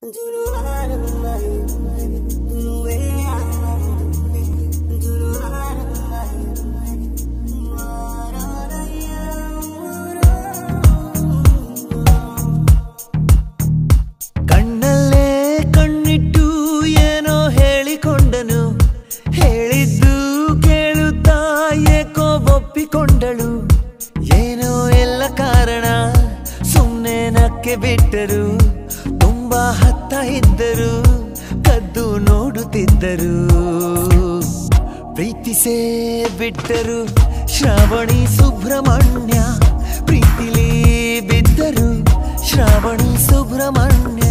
ಕಣ್ಣಲ್ಲೇ ಕಣ್ಣಿಟ್ಟು ಏನೋ ಹೇಳಿಕೊಂಡನು ಹೇಳಿದ್ದು ಕೇಳುತ್ತಾ ಏಕೋ ಒಪ್ಪಿಕೊಂಡಳು ಏನೋ ಎಲ್ಲ ಕಾರಣ ಸುಮ್ಮನೆ ನಕ್ಕೆ ಬಿಟ್ಟರು ತುಂಬಾ ಹತ್ತ ಇದ್ದರು ಕದ್ದು ನೋಡುತ್ತಿದ್ದರು ಪ್ರೀತಿಸೇ ಬಿಟ್ಟರು ಶ್ರಾವಣಿ ಸುಬ್ರಹ್ಮಣ್ಯ ಪ್ರೀತಿಲಿ ಬಿದ್ದರು ಶ್ರಾವಣಿ ಸುಬ್ರಹ್ಮಣ್ಯ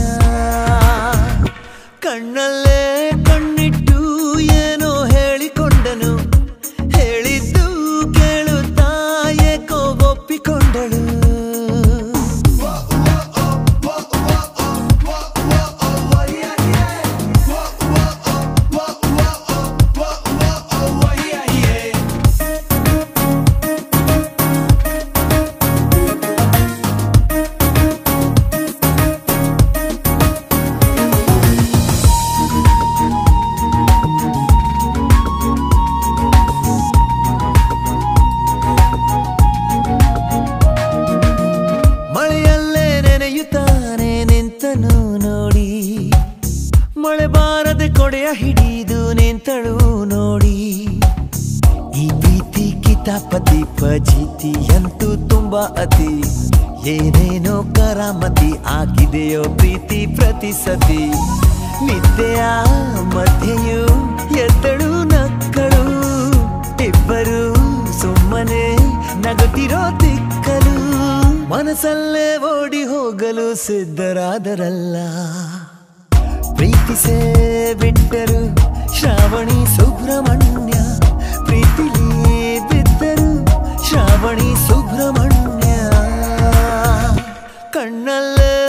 ಕಣ್ಣಲ್ಲೇ ಕಣ್ಣಿಟ್ಟು ಏನೋ ಹೇಳಿಕೊಂಡನು ಹೇಳಿದ್ದು ಕೇಳುತ್ತಾ ಏಕೋ ಒಪ್ಪಿಕೊಂಡಳು ಮಳೆಯಲ್ಲೇ ನೆನೆಯುತ್ತಾನೆ ನಿಂತನು ನೋಡಿ ಮಳೆ ಬಾರದೆ ಕೊಡೆಯ ಹಿಡಿದು ನಿಂತಳು ನೋಡಿ ಈ ಪ್ರೀತಿ ಕಿತಾಪತಿ ಪಜಿತಿ ಅಂತೂ ತುಂಬಾ ಅತಿ ಏನೇನೋ ಕರಾಮತಿ ಆಗಿದೆಯೋ ಪ್ರೀತಿ ಪ್ರತಿ ಸತಿ ನಿದ್ದೆಯ ಮಧ್ಯೆಯೂ ಎದ್ದಳು ನಕ್ಕಳು ಇಬ್ಬರು ಸುಮ್ಮನೆ ನಗುತ್ತಿರೋ ದಿಕ್ಕಲು ಮನಸ್ಸಲ್ಲೇ ಓಡಿ ಹೋಗಲು ಸಿದ್ಧರಾದರಲ್ಲ ಪ್ರೀತಿಸೇ ಬಿಟ್ಟರು ಶ್ರಾವಣಿ ಸುಬ್ರಹ್ಮಣ್ಯ ಪ್ರೀತಿಲಿ ಬಿದ್ದರು ಶ್ರಾವಣಿ ಸುಬ್ರಹ್ಮಣ್ಯ ಕಣ್ಣಲ್ಲೇ